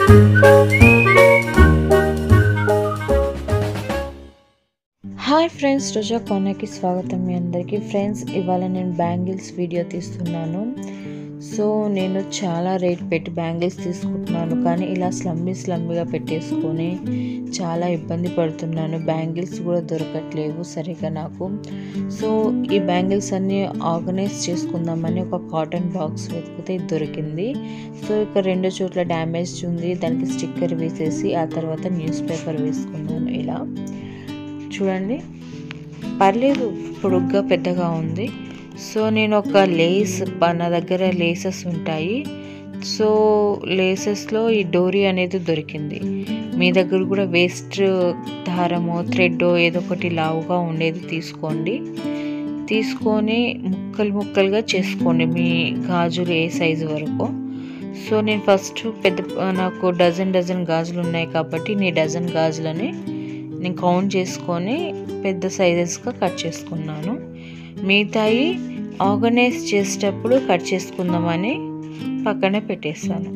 hi friends రోజా కోనకి స్వాగతం మీ అందరికీ friends ఇవాళ నేను బ్యాంగిల్స్ వీడియో తీస్తున్నాను సో నేను చాలా రేట్ పెట్టి బ్యాంగిల్స్ తీసుకుంటున్నాను కానీ ఇలా స్లమ్మీ స్లమ్మీగా పెట్టేసుకొని చాలా ఇబ్బంది పడుతున్నాను బ్యాంగిల్స్ కూడా దొరకట్లేవు సరిగా నాకు సో ఈ బ్యాంగిల్స్ అన్నీ ఆర్గనైజ్ చేసుకుందామని ఒక కాటన్ బాక్స్ వెతికితే ఇది దొరికింది సో ఇక్కడ రెండు చోట్ల డ్యామేజ్ ఉంది దానికి స్టిక్కర్ వేసేసి ఆ తర్వాత న్యూస్ పేపర్ వేసుకున్నాను ఇలా చూడండి పర్లేదు పొడుగ్గా పెద్దగా ఉంది సో నేను ఒక లేస్ నా దగ్గర లేసెస్ ఉంటాయి సో లేసెస్లో ఈ డోరీ అనేది దొరికింది మీ దగ్గర కూడా వేస్ట్ దారమో థ్రెడ్డో ఏదో ఒకటి లావుగా ఉండేది తీసుకోండి తీసుకొని ముక్కలు ముక్కలుగా చేసుకోండి మీ గాజులు ఏ సైజు వరకు సో నేను ఫస్ట్ పెద్ద నాకు డజన్ డజన్ గాజులు ఉన్నాయి కాబట్టి నీ డజన్ గాజులని నేను కౌంట్ చేసుకొని పెద్ద సైజెస్గా కట్ చేసుకున్నాను మిగతాయి ఆర్గనైజ్ చేసేటప్పుడు కట్ చేసుకుందామని పక్కనే పెట్టేస్తాను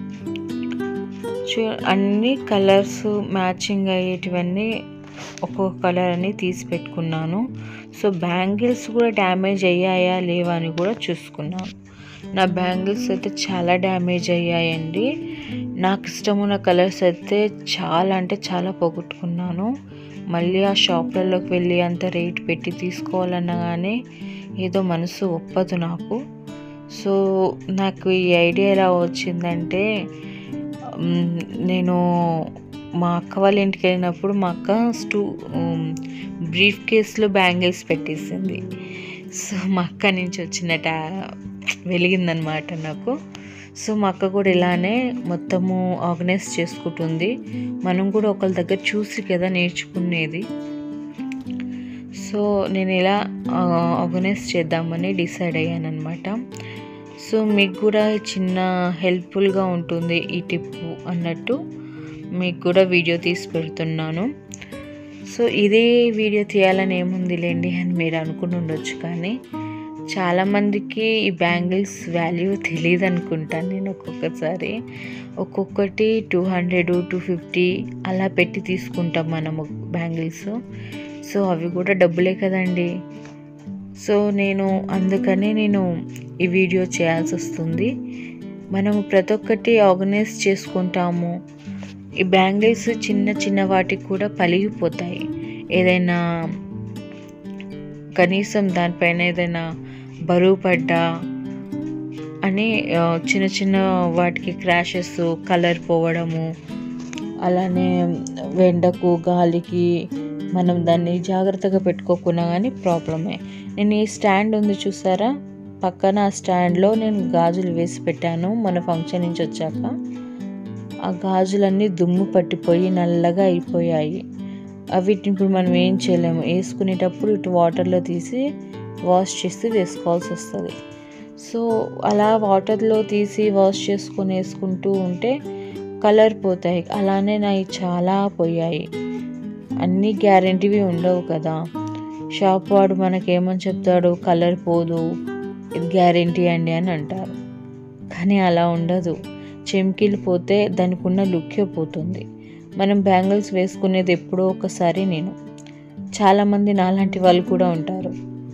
చూ అన్ని కలర్స్ మ్యాచింగ్ అయ్యేటివన్నీ ఒక్కొక్క కలర్ అని తీసి పెట్టుకున్నాను సో బ్యాంగిల్స్ కూడా డ్యామేజ్ అయ్యాయా లేవా అని కూడా చూసుకున్నాను నా బ్యాంగిల్స్ అయితే చాలా డ్యామేజ్ అయ్యాయండి నాకు ఇష్టమున్న కలర్స్ అయితే చాలా అంటే చాలా పోగొట్టుకున్నాను మళ్ళీ ఆ షాప్లలోకి వెళ్ళి అంత రేట్ పెట్టి తీసుకోవాలన్నా కానీ ఏదో మనసు ఒప్పదు నాకు సో నాకు ఈ ఐడియా ఎలా వచ్చిందంటే నేను మా అక్క వాళ్ళ ఇంటికి వెళ్ళినప్పుడు మా అక్క స్టూ బ్రీఫ్ కేస్లో బ్యాంగిల్స్ పెట్టేసింది సో మా అక్క నుంచి వచ్చినట్ట వెలిగిందనమాట నాకు సో మా అక్క కూడా ఇలానే మొత్తము ఆర్గనైజ్ చేసుకుంటుంది మనం కూడా ఒకరి దగ్గర చూసి కదా నేర్చుకునేది సో నేను ఇలా ఆర్గనైజ్ చేద్దామని డిసైడ్ అయ్యాను అనమాట సో మీకు కూడా చిన్న హెల్ప్ఫుల్గా ఉంటుంది ఈ టిప్పు అన్నట్టు మీకు కూడా వీడియో తీసి పెడుతున్నాను సో ఇదే వీడియో తీయాలని ఏముందిలేండి అని మీరు అనుకుని ఉండొచ్చు కానీ చాలామందికి ఈ బ్యాంగిల్స్ వాల్యూ తెలియదు అనుకుంటాను నేను ఒక్కొక్కసారి ఒక్కొక్కటి టూ హండ్రెడ్ టూ ఫిఫ్టీ అలా పెట్టి తీసుకుంటాం మనము బ్యాంగిల్స్ సో అవి కూడా డబ్బులే కదండి సో నేను అందుకనే నేను ఈ వీడియో చేయాల్సి వస్తుంది మనము ప్రతి ఒక్కటి ఆర్గనైజ్ చేసుకుంటాము ఈ బ్యాంగిల్స్ చిన్న చిన్న వాటికి కూడా పలిగిపోతాయి ఏదైనా కనీసం దానిపైన ఏదైనా బరువు పడ్డా అని చిన్న చిన్న వాటికి క్రాషెస్ కలర్ పోవడము అలానే వెండకు గాలికి మనం దాన్ని జాగ్రత్తగా పెట్టుకోకున్నా కానీ ప్రాబ్లమే నేను ఈ స్టాండ్ ఉంది చూసారా పక్కన ఆ స్టాండ్లో నేను గాజులు వేసి పెట్టాను మన ఫంక్షన్ నుంచి వచ్చాక ఆ గాజులన్నీ దుమ్ము పట్టిపోయి నల్లగా అయిపోయాయి వీటిని ఇప్పుడు మనం ఏం చేయలేము వేసుకునేటప్పుడు ఇటు వాటర్లో తీసి వాష్ చేసి వేసుకోవాల్సి వస్తుంది సో అలా వాటర్లో తీసి వాష్ చేసుకొని వేసుకుంటూ ఉంటే కలర్ పోతాయి అలానే నావి చాలా పోయాయి అన్నీ గ్యారంటీవి ఉండవు కదా షాప్ వాడు మనకేమని చెప్తాడు కలర్ పోదు ఇది గ్యారంటీ అండి అని అంటారు కానీ అలా ఉండదు చెమ్కీలు పోతే దానికి ఉన్న లుక్కే పోతుంది మనం బ్యాంగిల్స్ వేసుకునేది ఎప్పుడో ఒకసారి నేను చాలామంది నాలాంటి వాళ్ళు కూడా ఉంటారు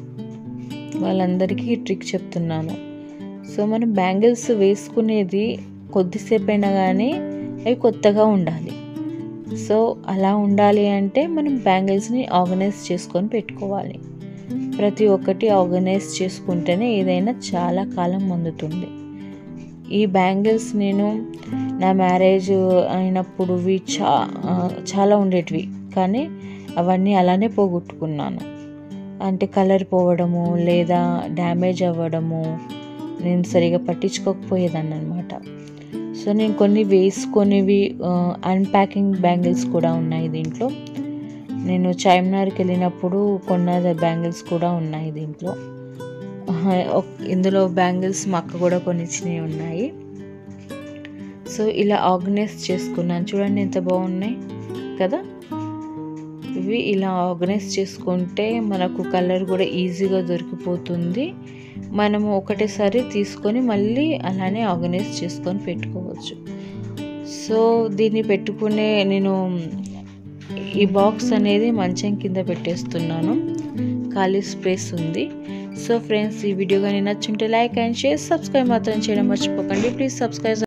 వాళ్ళందరికీ ట్రిక్ చెప్తున్నాను సో మనం బ్యాంగిల్స్ వేసుకునేది కొద్దిసేపు అయినా కానీ అవి కొత్తగా ఉండాలి సో అలా ఉండాలి అంటే మనం బ్యాంగిల్స్ని ఆర్గనైజ్ చేసుకొని పెట్టుకోవాలి ప్రతి ఒక్కటి ఆర్గనైజ్ చేసుకుంటేనే ఏదైనా చాలా కాలం అందుతుంది ఈ బ్యాంగిల్స్ నేను నా మ్యారేజ్ అయినప్పుడువి చా చాలా ఉండేటివి కానీ అవన్నీ అలానే పోగొట్టుకున్నాను అంటే కలర్ పోవడము లేదా డ్యామేజ్ అవ్వడము నేను సరిగా పట్టించుకోకపోయేదాన్ని అనమాట సో నేను కొన్ని వేసుకొనివి అన్ప్యాకింగ్ బ్యాంగిల్స్ కూడా ఉన్నాయి దీంట్లో నేను చార్మినార్కి వెళ్ళినప్పుడు కొన్న బ్యాంగిల్స్ కూడా ఉన్నాయి దీంట్లో ఇందులో బ్యాంగిల్స్ మా అక్క కూడా కొనిచ్చినవి ఉన్నాయి సో ఇలా ఆర్గనైజ్ చేసుకున్నాను చూడండి ఎంత బాగున్నాయి కదా ఇవి ఇలా ఆర్గనైజ్ చేసుకుంటే మనకు కలర్ కూడా ఈజీగా దొరికిపోతుంది మనము ఒకటేసారి తీసుకొని మళ్ళీ అలానే ఆర్గనైజ్ చేసుకొని పెట్టుకోవచ్చు సో దీన్ని పెట్టుకునే నేను ఈ బాక్స్ అనేది మంచం కింద పెట్టేస్తున్నాను ఖాళీ స్పేస్ ఉంది సో ఫ్రెండ్స్ ఈ వీడియో కానీ నచ్చుంటే లైక్ అండ్ షేర్ సబ్స్క్రైబ్ మాత్రం చేయడం మర్చిపోకండి ప్లీజ్ సబ్స్క్రైబ్